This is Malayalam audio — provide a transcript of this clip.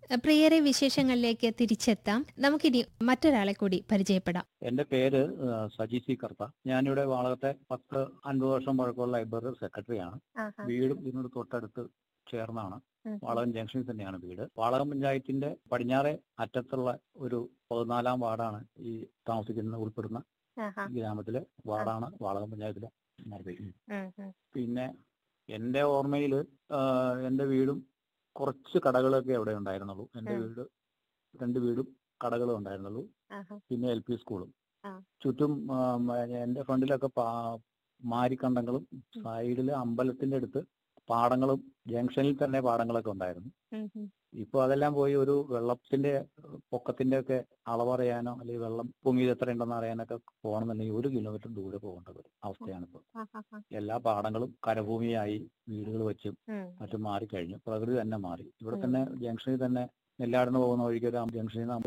പ്രിയരെ വിശേഷങ്ങളിലേക്ക് തിരിച്ചെത്താം നമുക്കിനി മറ്റൊരാളെ കൂടി പരിചയപ്പെടാം എന്റെ പേര് ആ, സജി സി കർത്ത ഞാനിവിടെ വാളകത്തെ പത്ത് അൻപത് വർഷം പഴക്കമുള്ള ലൈബ്രറി സെക്രട്ടറിയാണ് വീടും ഇതിനോട് തൊട്ടടുത്ത് ചേർന്നാണ് വാളകം ജംഗ്ഷനിൽ തന്നെയാണ് വീട് വാളകം പഞ്ചായത്തിന്റെ പടിഞ്ഞാറെ അറ്റത്തുള്ള ഒരു പതിനാലാം വാർഡാണ് ഈ താമസിക്കുന്ന ഉൾപ്പെടുന്ന ഈ ഗ്രാമത്തിലെ വാർഡാണ് വാളകം പഞ്ചായത്തിലെ മറുപടി പിന്നെ എന്റെ ഓർമ്മയിൽ എന്റെ വീടും കുറച്ച് കടകളൊക്കെ അവിടെ ഉണ്ടായിരുന്നുള്ളൂ എന്റെ ഉം. വീട് രണ്ട് വീടും കടകളും ഉണ്ടായിരുന്നുള്ളൂ പിന്നെ എൽ പി സ്കൂളും ആ. ചുറ്റും ആ, മ- എന്റെ ഫ്രണ്ടിലൊക്കെ പാ- മാരിക്കണ്ടങ്ങളും സൈഡില് അമ്പലത്തിന്റെ അടുത്ത് പാടങ്ങളും ജംഗ്ഷനിൽ തന്നെ പാടങ്ങളൊക്കെ ഉണ്ടായിരുന്നു ഇപ്പൊ അതെല്ലാം പോയി ഒരു വെള്ളത്തിന്റെ പൊക്കത്തിന്റെ ഒക്കെ അളവറിയാനോ അല്ലെങ്കിൽ വെള്ളം പൊങ്ങിയത് എത്ര ഉണ്ടെന്ന് അറിയാനൊക്കെ പോകണമെന്നുണ്ടെങ്കിൽ ഒരു കിലോമീറ്റർ ദൂരെ പോകേണ്ട ഒരു അവസ്ഥയാണ് ഇപ്പൊ എല്ലാ പാടങ്ങളും കരഭൂമിയായി വീടുകൾ വെച്ചും മറ്റും മാറിക്കഴിഞ്ഞു പ്രകൃതി തന്നെ മാറി ഇവിടെ ഉം. തന്നെ ജംഗ്ഷനിൽ തന്നെ നെല്ലാടിന് പോകുന്ന വഴിക്ക് ഒരു ജംഗ്ഷനിൽ നിന്ന്